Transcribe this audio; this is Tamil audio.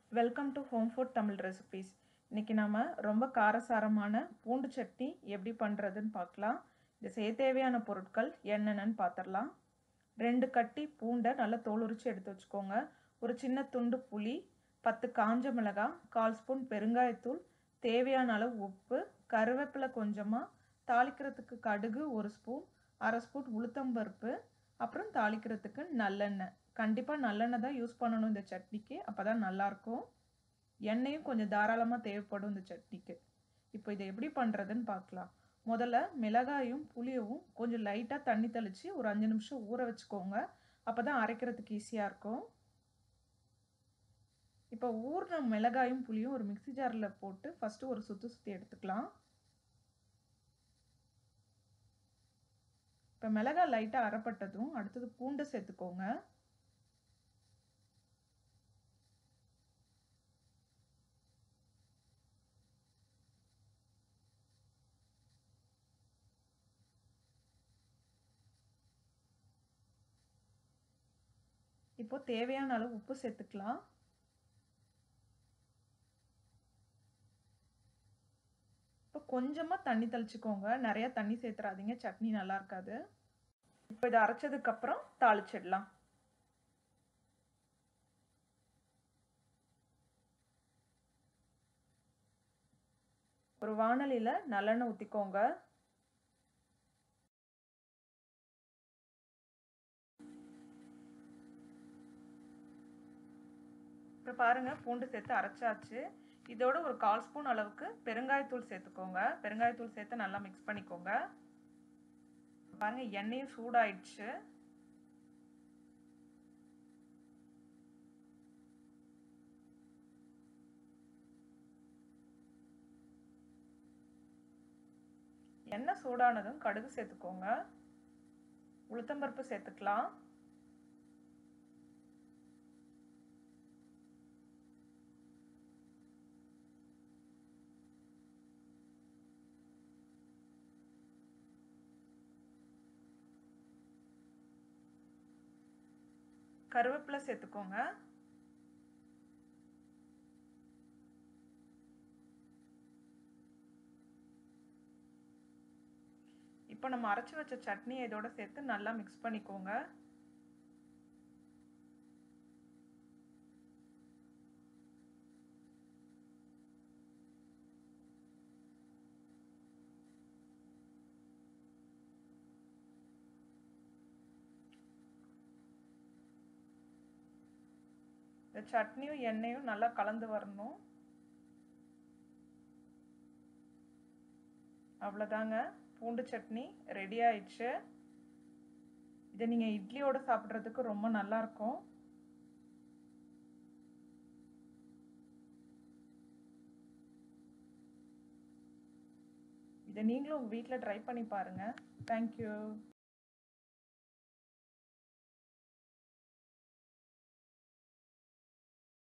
welcome to home food Tamil recipes இன்றைக்கி நாம் ரொம்ப காரசாரமான பூண்டு சட்னி எப்படி பண்ணுறதுன்னு பார்க்கலாம் இது செய்ய தேவையான பொருட்கள் என்னென்னு பார்த்துடலாம் ரெண்டு கட்டி பூண்டை நல்லா தோல் உரிச்சு எடுத்து வச்சுக்கோங்க ஒரு சின்ன துண்டு புளி பத்து காஞ்ச மிளகாய் கால் ஸ்பூன் பெருங்காயத்தூள் தேவையான அளவு உப்பு கருவேப்பிலை கொஞ்சமாக தாளிக்கிறதுக்கு கடுகு ஒரு ஸ்பூன் அரை ஸ்பூன் உளுத்தம்பருப்பு அப்புறம் தாளிக்கிறதுக்கு நல்லெண்ணெய் கண்டிப்பாக நல்லெண்ணெய் தான் யூஸ் பண்ணணும் இந்த சட்னிக்கு அப்போ தான் நல்லாயிருக்கும் எண்ணெயும் கொஞ்சம் தாராளமாக தேவைப்படும் இந்த சட்னிக்கு இப்போ இதை எப்படி பண்ணுறதுன்னு பார்க்கலாம் முதல்ல மிளகாயும் புளியவும் கொஞ்சம் லைட்டாக தண்ணி தெளித்து ஒரு அஞ்சு நிமிஷம் ஊற வச்சுக்கோங்க அப்போ தான் அரைக்கிறதுக்கு ஈஸியாக இருக்கும் இப்போ ஊறின மிளகாயும் புளியும் ஒரு மிக்சி ஜாரில் போட்டு ஃபஸ்ட்டு ஒரு சுற்றி சுற்றி எடுத்துக்கலாம் இப்போ மிளகாய் லைட்டாக அரைப்பட்டதும் அடுத்தது பூண்டு சேர்த்துக்கோங்க இப்போ தேவையான அளவு உப்பு சேர்த்துக்கலாம் இப்போ கொஞ்சமாக தண்ணி தெளிச்சுக்கோங்க நிறையா தண்ணி சேர்த்துறாதீங்க சட்னி நல்லா இருக்காது இப்போ இதை அரைச்சதுக்கப்புறம் தாளிச்சிடலாம் ஒரு வானலியில் நல்லெண்ணெய் ஊற்றிக்கோங்க இப்போ பாருங்கள் பூண்டு சேர்த்து அரைச்சாச்சு இதோட ஒரு கால் ஸ்பூன் அளவுக்கு பெருங்காயத்தூள் சேர்த்துக்கோங்க பெருங்காயத்தூள் சேர்த்து நல்லா மிக்ஸ் பண்ணிக்கோங்க பாருங்கள் எண்ணெயும் சூடாயிடுச்சு எண்ணெய் சூடானதும் கடுகு சேர்த்துக்கோங்க உளுத்தம்பருப்பு சேர்த்துக்கலாம் கருவேப்பிலை சேர்த்துக்கோங்க இப்போ நம்ம அரைச்சி வச்ச சட்னி இதோட சேர்த்து நல்லா மிக்ஸ் பண்ணிக்கோங்க இந்த சட்னியும் எண்ணெயும் நல்லா கலந்து வரணும் அவ்வளோதாங்க பூண்டு சட்னி ரெடி ஆயிடுச்சு இதை நீங்கள் இட்லியோடு சாப்பிட்றதுக்கு ரொம்ப நல்லாயிருக்கும் இதை நீங்களும் உங்கள் வீட்டில் ட்ரை பண்ணி பாருங்கள் தேங்க்யூ